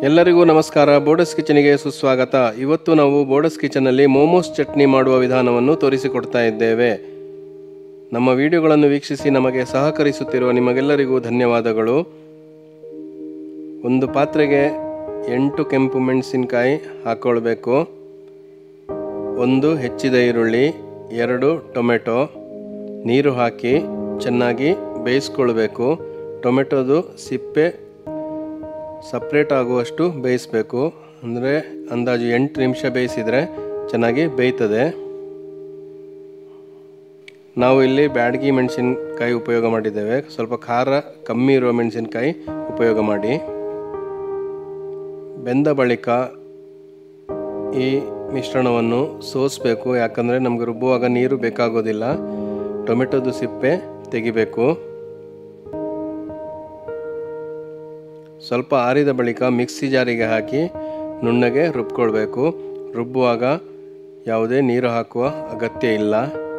ಎಲ್ಲರಿಗೂ ನಮಸ್ಕಾರ ಬೋಡಸ್ ಕಿಚನಿಗೆ ಸುಸ್ವಾಗತ ಇವತ್ತು ನಾವು ಬೋಡಸ್ ಕಿಚನಲ್ಲಿ ಮೋಮೋಸ್ ಚಟ್ನಿ ಮಾಡುವ ವಿಧಾನವನ್ನು ತೋರಿಸಿಕೊಡ್ತಾ ಇದ್ದೇವೆ ನಮ್ಮ ವಿಡಿಯೋಗಳನ್ನು ವೀಕ್ಷಿಸಿ ನಮಗೆ ಸಹಕರಿಸುತ್ತಿರುವ ನಿಮಗೆಲ್ಲರಿಗೂ ಧನ್ಯವಾದಗಳು ಒಂದು ಪಾತ್ರೆಗೆ ಎಂಟು ಕೆಂಪು ಮೆಣಸಿನಕಾಯಿ ಹಾಕ್ಕೊಳ್ಬೇಕು ಒಂದು ಹೆಚ್ಚಿದ ಈರುಳ್ಳಿ ಎರಡು ಟೊಮೆಟೊ ನೀರು ಹಾಕಿ ಚೆನ್ನಾಗಿ ಬೇಯಿಸ್ಕೊಳ್ಬೇಕು ಟೊಮೆಟೊದು ಸಿಪ್ಪೆ ಸಪ್ರೇಟ್ ಆಗುವಷ್ಟು ಬೇಯಿಸಬೇಕು ಅಂದರೆ ಅಂದಾಜು ಎಂಟು ನಿಮಿಷ ಬೇಯಿಸಿದರೆ ಚೆನ್ನಾಗಿ ಬೇಯ್ತದೆ ನಾವು ಇಲ್ಲಿ ಬ್ಯಾಡಗಿ ಮೆಣಸಿನಕಾಯಿ ಉಪಯೋಗ ಮಾಡಿದ್ದೇವೆ ಸ್ವಲ್ಪ ಖಾರ ಕಮ್ಮಿ ಇರುವ ಮೆಣಸಿನಕಾಯಿ ಉಪಯೋಗ ಮಾಡಿ ಬೆಂದ ಬಳಿಕ ಈ ಮಿಶ್ರಣವನ್ನು ಸೋಸಬೇಕು ಯಾಕಂದರೆ ನಮಗೆ ರುಬ್ಬುವಾಗ ನೀರು ಬೇಕಾಗೋದಿಲ್ಲ ಟೊಮೆಟೊದು ಸಿಪ್ಪೆ ತೆಗಿಬೇಕು ಸ್ವಲ್ಪ ಆರಿದ ಬಳಿಕ ಮಿಕ್ಸಿ ಜಾರಿಗೆ ಹಾಕಿ ನುಣ್ಣಗೆ ರುಬ್ಕೊಳ್ಬೇಕು ರುಬ್ಬುವಾಗ ಯಾವುದೇ ನೀರು ಹಾಕುವ ಅಗತ್ಯ ಇಲ್ಲ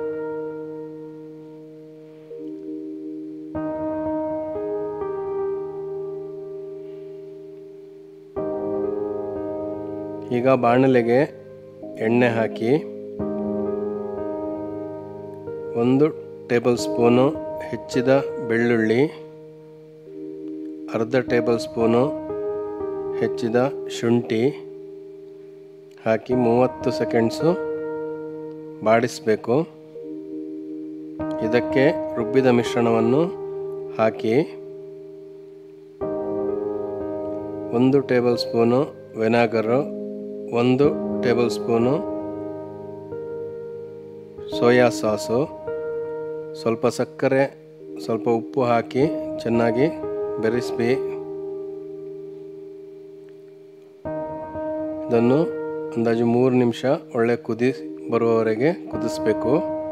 ಈಗ ಬಾಣಲೆಗೆ ಎಣ್ಣೆ ಹಾಕಿ ಒಂದು ಟೇಬಲ್ ಸ್ಪೂನು ಹೆಚ್ಚಿದ ಬೆಳ್ಳುಳ್ಳಿ ಅರ್ಧ ಟೇಬಲ್ ಸ್ಪೂನು ಹೆಚ್ಚಿದ ಶುಂಠಿ ಹಾಕಿ ಮೂವತ್ತು ಸೆಕೆಂಡ್ಸು ಬಾಡಿಸಬೇಕು ಇದಕ್ಕೆ ರುಬ್ಬಿದ ಮಿಶ್ರಣವನ್ನು ಹಾಕಿ ಒಂದು ಟೇಬಲ್ ಸ್ಪೂನು ವೆನಾಗರು ಒಂದು ಟೇಬಲ್ ಸ್ಪೂನು ಸೋಯಾ ಸಾಸು ಸ್ವಲ್ಪ ಸಕ್ಕರೆ ಸ್ವಲ್ಪ ಉಪ್ಪು ಹಾಕಿ ಚೆನ್ನಾಗಿ ಬೆರೆಸಿ ಇದನ್ನು ಅಂದಾಜು ಮೂರು ನಿಮಿಷ ಒಳ್ಳೆ ಕುದಿ ಬರುವವರೆಗೆ ಕುದಿಸ್ಬೇಕು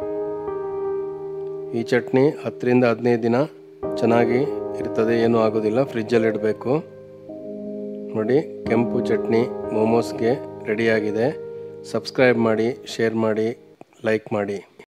ಈ ಚಟ್ನಿ ಹತ್ತರಿಂದ ಹದಿನೈದು ದಿನ ಚೆನ್ನಾಗಿ ಇರ್ತದೆ ಏನೂ ಆಗೋದಿಲ್ಲ ಫ್ರಿಜ್ಜಲ್ಲಿ ಇಡಬೇಕು ನೋಡಿ ಕೆಂಪು ಚಟ್ನಿ ಮೋಮೋಸ್ಗೆ ರೆಡಿಯಾಗಿದೆ ಸಬ್ಸ್ಕ್ರೈಬ್ ಮಾಡಿ ಶೇರ್ ಮಾಡಿ ಲೈಕ್ ಮಾಡಿ